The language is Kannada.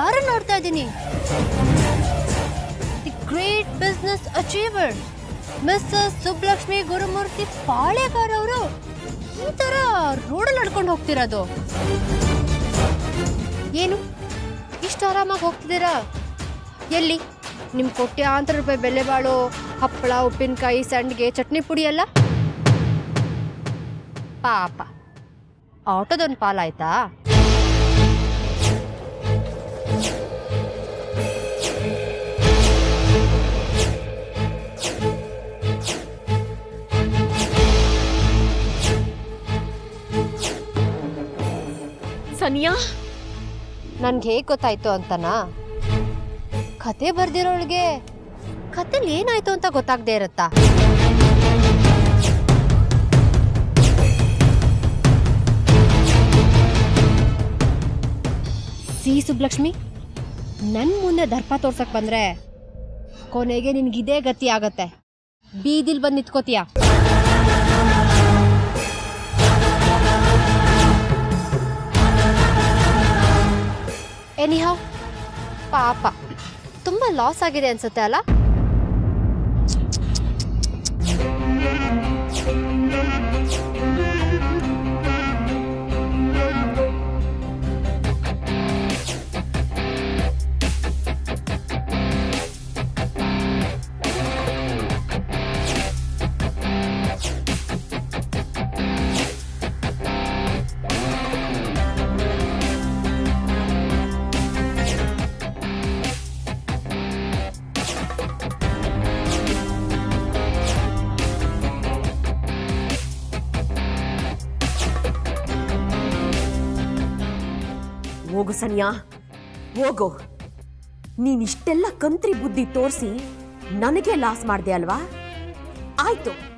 ಯಾರ ನೋಡ್ತಾ ಇದ್ದೀನಿ the great business achiever Mrs Subalakshmi Gurumurthy Palegar ಅವರು ಈ ತರ ರೋಡಲ್ಲಿ ನಡ್ಕೊಂಡು ಹೋಗ್ತಿರೋದು ಏನು ಇಷ್ಟು ಆರಾಮಾಗಿ ಹೋಗ್ತಿದ್ದೀರಾ ಎಲ್ಲಿ ನಿಮ್ಮ ಕೋಟ್ಯಾಂತರ ರೂಪಾಯಿ ಬೆಲೆ ಬಾಳೋ ಹಪ್ಪಳ ಉಪ್ಪಿನಕಾಯಿ ಸಂಡಿಗೆ ಚಟ್ನಿ ಪುಡಿ ಎಲ್ಲ ಪಾಪ ಆಟೋದೊಂದು ಪಾಲಾಯ್ತಾ ಸನಿಯಾ ನನ್ಗೆ ಹೇಗೆ ಗೊತ್ತಾಯ್ತು ಅಂತನಾ ಕತೆ ಬರ್ದಿರೋಳ್ಗೆ ಕತೆಲಿ ಏನಾಯ್ತು ಅಂತ ಗೊತ್ತಾಗದೆ ಇರುತ್ತಾ ಸಿ ಸುಬ್ಲಕ್ಷ್ಮಿ ನನ್ ಮುಂದೆ ದರ್ಪ ತೋರ್ಸಕ್ ಬಂದ್ರೆ ಕೊನೆಗೆ ನಿನ್ಗಿದೇ ಗತಿ ಆಗತ್ತೆ ಬೀದಿಲ್ ಬಂದು ನಿಂತ್ಕೋತೀಯ ಎನಿಹೌ ಪಾಪ ತುಂಬಾ ಲಾಸ್ ಆಗಿದೆ ಅನ್ಸುತ್ತೆ ಅಲ್ಲ ಹೋಗು ಸನಿಯಾ ಹೋಗು ನೀನಿಷ್ಟೆಲ್ಲ ಕಂತ್ರಿ ಬುದ್ಧಿ ತೋರಿಸಿ ನನಗೆ ಲಾಸ್ ಮಾಡ್ದೆ ಅಲ್ವಾ ಆಯ್ತು